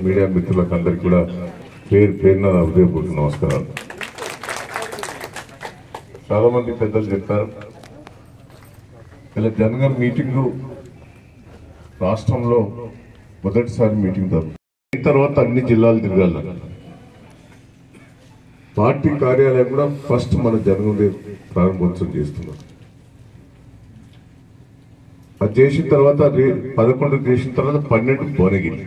media మిత్రులకు అందరికీ కూడా పేరు పేరున నా హృదయపూర్వక నమస్కారాలు చాలా మంది పెద్దలు చెప్పారు ఇలా జనగం మీటింగ్ రాష్ట్రంలో మొదటిసారి మీటింగ్ జరుగుతుంది ఈ తర్వాత అన్ని జిల్లాలు తిరగాలి పార్టీ కార్యాలయం కూడా ఫస్ట్ మన జనగంలో ప్రారంభోత్సవం చేస్తున్నాం అది చేసిన తర్వాత రే- పదకొండు చేసిన తర్వాత పన్నెండు భువనగిరి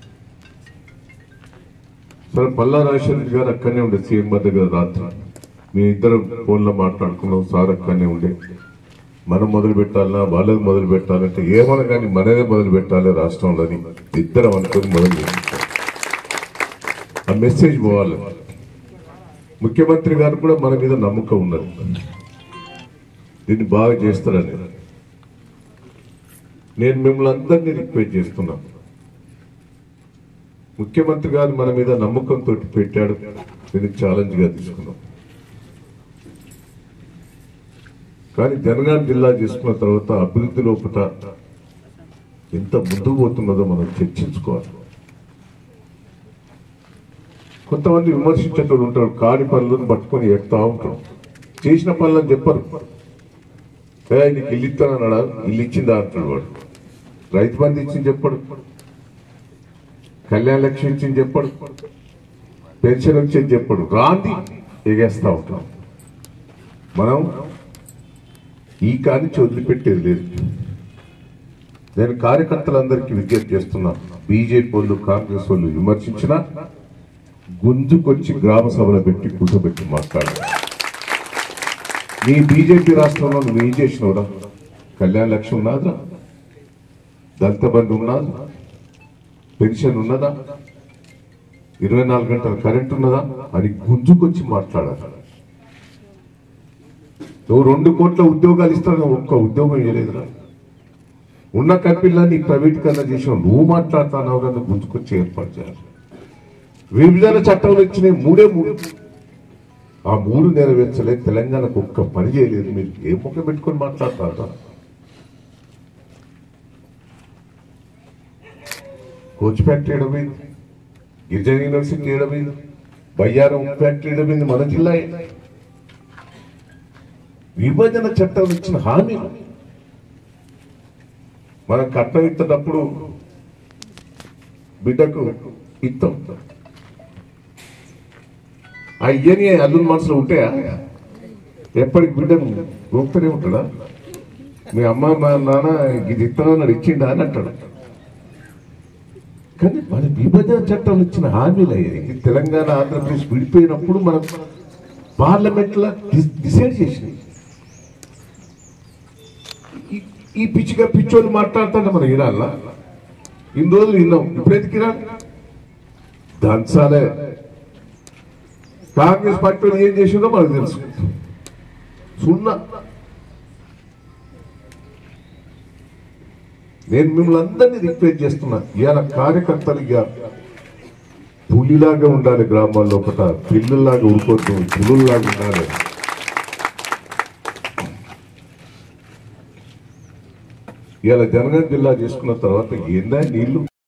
సరే పల్లా రాజశేఖర్ గారు అక్కడనే ఉండే సీఎం దగ్గర రాత్రి మీ ఇద్దరు ఫోన్లో మాట్లాడుకున్నాం సార్ అక్కడనే ఉండే మనం మొదలు పెట్టాలన్నా వాళ్ళది మొదలు పెట్టాలంటే ఏమన్నా కానీ మనదే మొదలు పెట్టాలి రాష్ట్రంలోని ఇద్దరం అనుకుని మొదలు పెట్టాం ఆ మెసేజ్ పోవాలి ముఖ్యమంత్రి గారు కూడా మన మీద నమ్మకం ఉన్నది దీన్ని బాగా చేస్తారని నేను మిమ్మల్ని అందరినీ రిక్వెస్ట్ చేస్తున్నాను ముఖ్యమంత్రి గారు మన మీద నమ్మకంతో పెట్టాడు దీన్ని ఛాలెంజ్ గా తీసుకున్నాం కానీ జనగాం జిల్లా చేసుకున్న తర్వాత అభివృద్ధి లోపల ఎంత ముందుకు పోతున్నదో మనం చర్చించుకోవాలి కొంతమంది విమర్శించేటోడు ఉంటాడు కాని పనులను పట్టుకొని ఎడతా ఉంటాడు చేసిన పనులను చెప్పరు ఏ నీకు ఇల్లు ఇస్తానన్నాడా ఇల్లు ఇచ్చిందా అంటాడు వాడు రైతు బంధు ఇచ్చింది చెప్పడు కళ్యాణ లక్ష్మి ఇచ్చింది చెప్పడు పెన్షన్ వచ్చేది చెప్పడు రాంది ఎగేస్తా ఉంటాం మనం ఈ కాని వదిలిపెట్టేది లేదు నేను కార్యకర్తలందరికీ విజ్ఞప్తి చేస్తున్నా బీజేపీ వాళ్ళు కాంగ్రెస్ వాళ్ళు విమర్శించినా గుంజుకొచ్చి గ్రామ సభలో పెట్టి కూర్చోబెట్టి మాట్లాడాలి నీ బీజేపీ రాష్ట్రంలో నువ్వు ఏం చేసినవురా కళ్యాణ లక్ష్యం ఉన్నదా దళిత బంధు ఉన్నదా పెన్షన్ ఉన్నదా ఇరవై నాలుగు గంటల కరెంట్ ఉన్నదా అని గుంజుకొచ్చి మాట్లాడాలి నువ్వు రెండు కోట్ల ఉద్యోగాలు ఇస్తాను ఒక్క ఉద్యోగం ఇవ్వలేదురా ఉన్న కంపెనీలన్నీ ప్రైవేటీకరణ చేసిన నువ్వు మాట్లాడుతున్నావు కదా గుంజుకొచ్చి ఏర్పాటు చేయాలి విభజన చట్టంలో ఇచ్చిన మూడే మూడు ఆ మూడు నెరవేర్చలే తెలంగాణకు ఒక్క పని చేయలేదు మీరు ఏ ముఖం పెట్టుకొని మాట్లాడతారా కోచ్ ఫ్యాక్టరీ ఏడమైంది గిరిజన యూనివర్సిటీ ఏడమైంది బయ్యారం ఫ్యాక్టరీ ఏడమైంది మన జిల్లా విభజన చట్టం ఇచ్చిన హామీలు మనం కట్నం ఇస్తున్నప్పుడు బిడ్డకు ఇస్తాం ఆ ఇయ్యని అల్లుని మనసులో ఉంటాయా ఎప్పటికి బిడ్డను గోపుతూనే ఉంటాడా మీ అమ్మ మా నాన్న ఇది ఇస్తానన్నాడు ఇచ్చిండా అని అంటాడు కానీ మన విభజన చట్టం ఇచ్చిన హామీలు అయ్యాయి తెలంగాణ ఆంధ్రప్రదేశ్ విడిపోయినప్పుడు మనం పార్లమెంట్ లో డిసైడ్ చేసినాయి ఈ- ఈ పిచ్చిగా పిచ్చోళ్ళు మాట్లాడుతుంటే మనం వినాలా ఇన్ని రోజులు విన్నాం ఇప్పుడు ఎందుకు వినాలి దంచాలే కాంగ్రెస్ పార్టీ వాళ్ళు ఏం చేసిందో మనకు తెలుసు సున్నా నేను మిమ్మల్ని అందరినీ రిక్వెస్ట్ చేస్తున్నా ఇవాళ కార్యకర్తలు ఇక పులిలాగా ఉండాలి గ్రామాల్లో ఒకట పిల్లుల్లాగా ఉరుకోద్దు పులుల్లాగా ఉండాలి ఇవాళ జనగాం జిల్లా చేసుకున్న తర్వాత ఏందా నీళ్లు